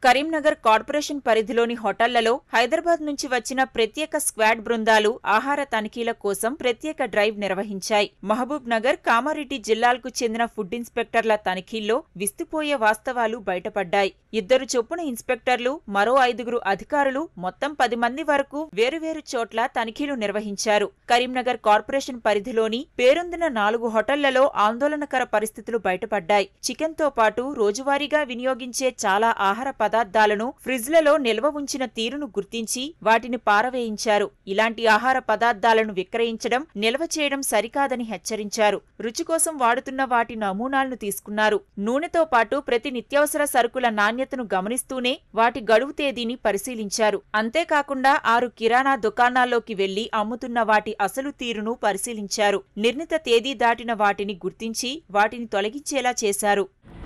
Karimnagar corporation పరిధిలోని హోటళ్లలో హైదరాబాద్ నుంచి వచ్చిన ప్రత్యేక స్క్వాడ్ బృందాలు ఆహార తనిఖీల కోసం ప్రత్యేక డ్రైవ్ నిర్వహించాయి మహబూబ్ నగర్ కామారెడ్డి జిల్లాలకు చెందిన ఫుడ్ ఇన్స్పెక్టర్ల తనిఖీల్లో విస్తుపోయే వాస్తవాలు బయటపడ్డాయి ఇద్దరు చొప్పున ఇన్స్పెక్టర్లు మరో ఐదుగురు అధికారులు మొత్తం పది మంది వరకు వేరువేరు చోట్ల తనిఖీలు నిర్వహించారు కరీంనగర్ కార్పొరేషన్ పరిధిలోని పేరొందిన నాలుగు హోటళ్లలో ఆందోళనకర పరిస్థితులు బయటపడ్డాయి చికెన్ తో పాటు రోజువారీగా వినియోగించే చాలా ఆహార పదార్థాలను ఫ్రిడ్జ్లలో నిల్వ ఉంచిన తీరును గుర్తించి వాటిని పారవేయించారు ఇలాంటి ఆహార పదార్థాలను విక్రయించడం నిల్వ చేయడం సరికాదని హెచ్చరించారు రుచి కోసం వాడుతున్న వాటి నమూనాలను తీసుకున్నారు నూనెతో పాటు ప్రతి నిత్యావసర సరుకుల నాణ్యతను గమనిస్తూనే వాటి గడువు తేదీని పరిశీలించారు అంతేకాకుండా ఆరు కిరాణా దుకాణాల్లోకి వెళ్లి అమ్ముతున్న వాటి అసలు తీరును పరిశీలించారు నిర్ణీత తేదీ దాటిన వాటిని గుర్తించి వాటిని తొలగించేలా చేశారు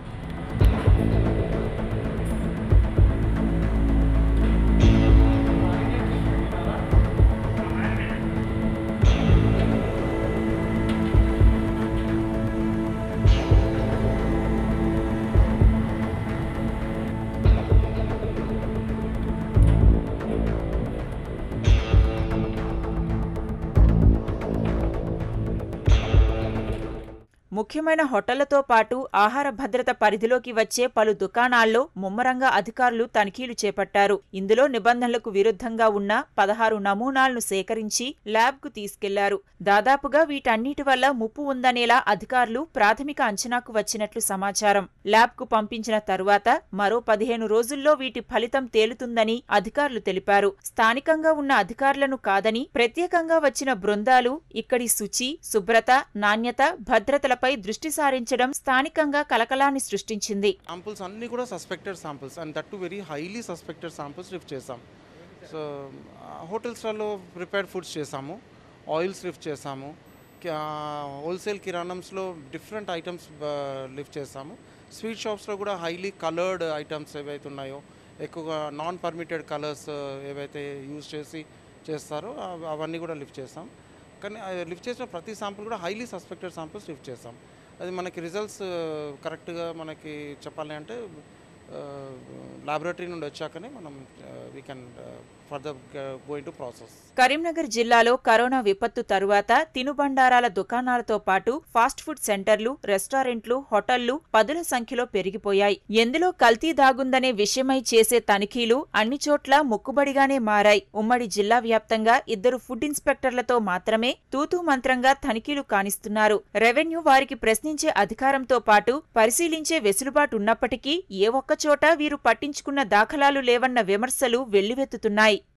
ముఖ్యమైన హోటళ్లతో పాటు ఆహార భద్రత పరిధిలోకి వచ్చే పలు దుకాణాల్లో ముమ్మరంగా అధికారులు తనిఖీలు చేపట్టారు ఇందులో నిబంధనలకు విరుద్ధంగా ఉన్న పదహారు నమూనాలను సేకరించి ల్యాబ్కు తీసుకెళ్లారు దాదాపుగా వీటన్నిటి వల్ల ముప్పు ఉందనేలా అధికారులు ప్రాథమిక అంచనాకు వచ్చినట్లు సమాచారం ల్యాబ్కు పంపించిన తరువాత మరో పదిహేను రోజుల్లో వీటి ఫలితం తేలుతుందని అధికారులు తెలిపారు స్థానికంగా ఉన్న అధికారులను కాదని ప్రత్యేకంగా వచ్చిన బృందాలు ఇక్కడి శుచి శుభ్రత నాణ్యత భద్రతలపై దృష్టి సారించడం స్థానికంగా కలకలాన్ని సృష్టించింది శాంపుల్స్ అన్నీ కూడా suspected samples and that to very highly suspected samples lift చేసాం సో హోటల్స్లలో ప్రిపేర్డ్ ఫుడ్స్ చేసాము ఆయిల్స్ లిఫ్ట్ చేసాము హోల్సేల్ కిరాణమ్స్లో డిఫరెంట్ ఐటమ్స్ లిఫ్ట్ చేసాము స్వీట్ షాప్స్లో కూడా హైలీ కలర్డ్ ఐటమ్స్ ఏవైతే ఉన్నాయో ఎక్కువగా నాన్ పర్మిటెడ్ కలర్స్ ఏవైతే యూజ్ చేసి చేస్తారో అవ- అవన్నీ కూడా లిఫ్ట్ చేసాం కానీ లిఫ్ట్ చేసిన ప్రతి శాంపుల్ కూడా హైలీ సస్పెక్టెడ్ శాంపుల్స్ లిఫ్ట్ చేసాం అది మనకి రిజల్ట్స్ కరెక్ట్గా మనకి చెప్పాలి అంటే లాబొరేటరీ నుండి వచ్చాకనే మనం we can further going to process Karimnagar జిల్లాలో కరోనా విపత్తు తరువాత తినుబండారాల దుకాణాలతో పాటు ఫాస్ట్ ఫుడ్ సెంటర్లు రెస్టారెంట్లు హోటళ్లు పదుల సంఖ్యలో పెరిగిపోయాయి ఎందులో కల్తీ దాగుందనే విషయమై చేసే తనిఖీలు అన్ని చోట్ల ముక్కుబడిగానే మారాయి ఉమ్మడి జిల్లా వ్యాప్తంగా ఇద్దరు ఫుడ్ ఇన్స్పెక్టర్లతో మాత్రమే తూతూ మంత్రంగా తనిఖీలు కానిస్తున్నారు రెవెన్యూ వారికి ప్రశ్నించే అధికారంతో పాటు పరిశీలించే వెసులుబాటు ఉన్నప్పటికీ ఏ ఒక్కచోట వీరు పట్టించుకున్న దాఖలాలు లేవన్న విమర్శలు వెల్లువెత్తుతున్నాయి